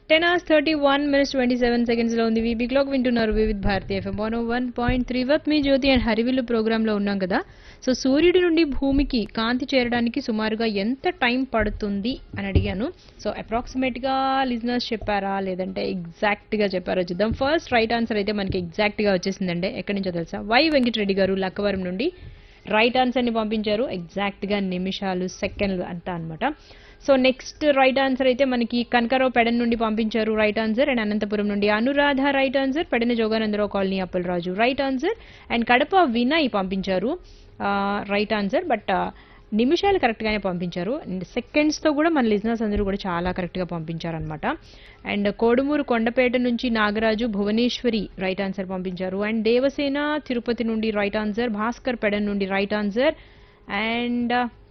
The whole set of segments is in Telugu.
ten hours thirty one minutes twenty seven seconds లో ఉంది వీబీ క్లాక్ వింటున్నారు Vividh Bharati FM one one point three with me Jyothi and Harivillu programme లో ఉన్నాం కదా సో సూర్యుడి నుండి భూమికి కాంతి చేరడానికి సుమారుగా ఎంత టైం పడుతుంది అని అడిగాను సో అప్రాక్సిమేట్ గా లిజినర్స్ చెప్పారా లేదంటే ఎగ్జాక్ట్ గా చెప్పారా చూద్దాం ఫస్ట్ రైట్ ఆన్సర్ అయితే మనకి ఎగ్జాక్ట్ గా వచ్చేసిందండి ఎక్కడి నుంచో తెలుసా వై వెంకటరెడ్డి గారు లక్కవరం నుండి రైట్ ఆన్సర్ ని పంపించారు ఎగ్జాక్ట్ గా నిమిషాలు సెకండ్లు అంతా అన్నమాట సో నెక్స్ట్ రైట్ ఆన్సర్ అయితే మనకి కనకరావు పెడన్ నుండి పంపించారు రైట్ ఆన్సర్ అండ్ అనంతపురం నుండి Anuradha right answer Pedana Joganandarao colony Appalaraju right answer and Kadapa Vinay పంపించారు రైట్ ఆన్సర్ బట్ నిమిషాలు కరెక్ట్ గానే పంపించారు అండ్ సెకండ్స్ తో కూడా మన లిజినర్స్ అందరూ కూడా చాలా కరెక్ట్ గా పంపించారు అనమాట అండ్ కోడుమూరు కొండపేట నుంచి నాగరాజు భువనేశ్వరి రైట్ ఆన్సర్ పంపించారు అండ్ దేవసేన తిరుపతి నుండి రైట్ ఆన్సర్ భాస్కర్ పెడన్ నుండి right answer and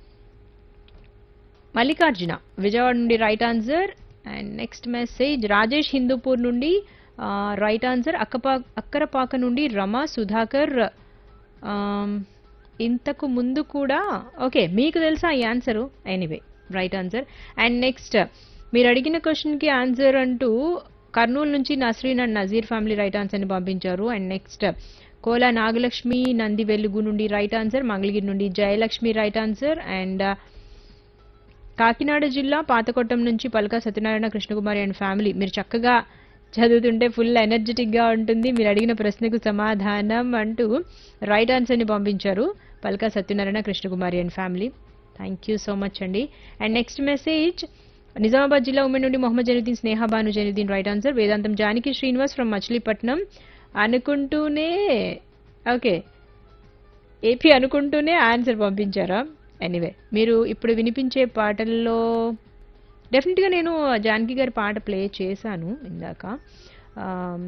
Mallikarjuna Vijayawada నుండి right answer and next message Rajesh Hindupur నుండి రైట్ ఆన్సర్ అక్కపా అక్కరపాక నుండి రమ సుధాకర్ ఆమ్, ఇంతకు ముందు కూడా ఓకే మీకు తెలుసా ఈ answer anyway right answer and next మీరు అడిగిన క్వశ్చన్కి ఆన్సర్ అంటూ కర్నూలు నుంచి Nasreen and Nazeer family right ఆన్సర్ని పంపించారు అండ్ నెక్స్ట్ కోలా నాగలక్ష్మి నంది వెలుగు నుండి రైట్ ఆన్సర్ మంగళగిరి నుండి Jayalakshmi right answer and Kakinada జిల్లా పాతకొట్టం నుంచి పలక సత్యనారాయణ కృష్ణకుమారి అండ్ ఫ్యామిలీ మీరు చక్కగా చదువుతుంటే ఫుల్ ఎనర్జెటిక్ గా ఉంటుంది మీరు అడిగిన ప్రశ్నకు సమాధానం అంటూ రైట్ ఆన్సర్ ని పంపించారు Palaka Satyanarayana Krishnakumari and family thank you so much అండి అండ్ నెక్స్ట్ మెసేజ్ నిజామాబాద్ జిల్లా ఉమెన్ నుండి Mohammed Januddin Sneha Bhanu Januddin right answer Vedantam Janaki Srinivas from Machilipatnam అనుకుంటూనే ఓకే ఏపీ అనుకుంటూనే ఆన్సర్ పంపించారా ఎనీవే మీరు ఇప్పుడు వినిపించే పాటల్లో డెఫినెట్గా నేను జానకి గారి పాట ప్లే చేశాను ఇందాక ఆమ్,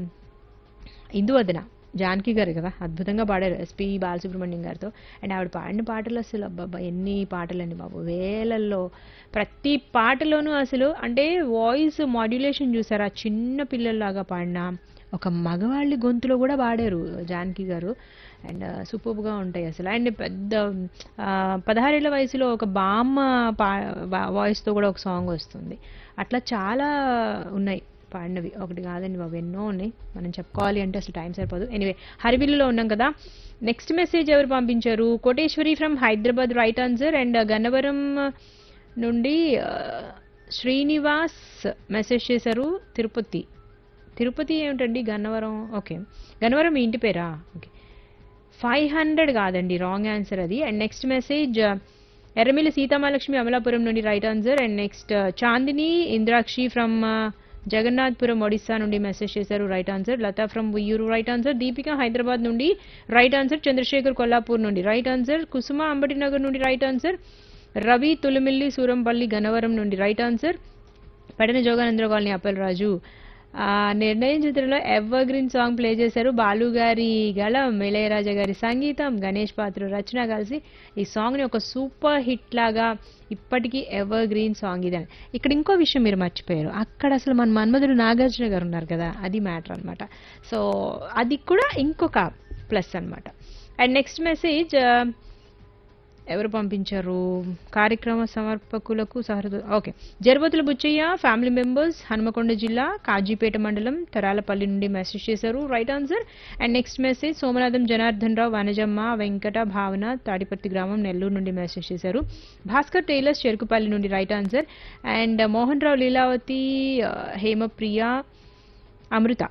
ఇందువదన జానకి గారు కదా అద్భుతంగా పాడారు ఎస్పి బాలసుబ్రహ్మణ్యం గారితో అండ్ ఆవిడ పాడిన పాటలు అసలు అబ్బాబ్బా ఎన్ని పాటలండి బాబు వేలల్లో ప్రతి పాటలోనూ అసలు అంటే వాయిస్ మాడ్యులేషన్ చూసారా చిన్న పిల్లల్లాగా పాడిన ఒక మగవాళ్ళ గొంతులో కూడా పాడారు జానకి గారు అండ్ సూపర్గా ఉంటాయి అసలు అండ్ పెద్ద ఆ, పదహారేళ్ల వయసులో ఒక బామ్మ పా వాయిస్తో కూడా ఒక సాంగ్ వస్తుంది అట్లా చాలా ఉన్నాయి పాడినవి ఒకటి కాదండి బాబు ఎన్నో ఉన్నాయి మనం చెప్పుకోవాలి అంటే అసలు టైం సరిపోదు ఎనీవే హరివిల్లులో ఉన్నాం కదా నెక్స్ట్ మెసేజ్ ఎవరు పంపించారు Koteswari from Hyderabad right answer and Gannavaram నుండి ఆ, శ్రీనివాస్ మెసేజ్ చేశారు తిరుపతి తిరుపతి ఏమిటండి గన్నవరం ఓకే గన్నవరం మీ ఇంటి పేరా ఓకే ఫైవ్ హండ్రెడ్ కాదండి రాంగ్ ఆన్సర్ అది and next message Erramilli Sitamahalakshmi Amalapuram నుండి right answer and next Chandini Indrakshi from Jagannathpuram Odisha నుండి మెసేజ్ చేశారు right answer Latha from Uyyuru right answer Deepika Hyderabad నుండి రైట్ ఆన్సర్ చంద్రశేఖర్ కొల్లాపూర్ నుండి రైట్ ఆన్సర్ కుసుమ అంబటినగర్ నుండి రైట్ ఆన్సర్ రవి తులిమిల్లి సూరంపల్లి గన్నవరం నుండి right answer Pedana Jogananda colony Appalaraju ఆ నిర్ణయం చిత్రంలో ఎవర్ గ్రీన్ సాంగ్ ప్లే చేశారు బాలు గారి గళం ఇళయరాజా గారి సంగీతం గణేష్ పాత్ర రచన కలిసి ఈ సాంగ్ని ఒక సూపర్ హిట్ లాగా ఇప్పటికీ ఎవర్ గ్రీన్ సాంగ్ ఇదని ఇక్కడ ఇంకో విషయం మీరు మర్చిపోయారు అక్కడ అసలు మన మన్మధుడు నాగార్జున గారు ఉన్నారు కదా అది మ్యాటర్ అన్నమాట సో అది కూడా ఇంకొక ప్లస్ అన్నమాట అండ్ నెక్స్ట్ మెసేజ్ ఎవరు పంపించారు కార్యక్రమ సమర్పకులకు సహృద okay Jarabathula Buchchayya family members Hanumakonda జిల్లా కాజీపేట మండలం తరాలపల్లి నుండి మెసేజ్ చేశారు right answer and next message Somanatham Janardhan Rao Vanajamma Venkata Bhavana Tadipatri గ్రామం నెల్లూరు నుండి మెసేజ్ చేశారు భాస్కర్ టైలర్స్ చెరుకుపల్లి నుండి right answer and Mohan Rao Leelavathi ఆ, హేమప్రియ అమృత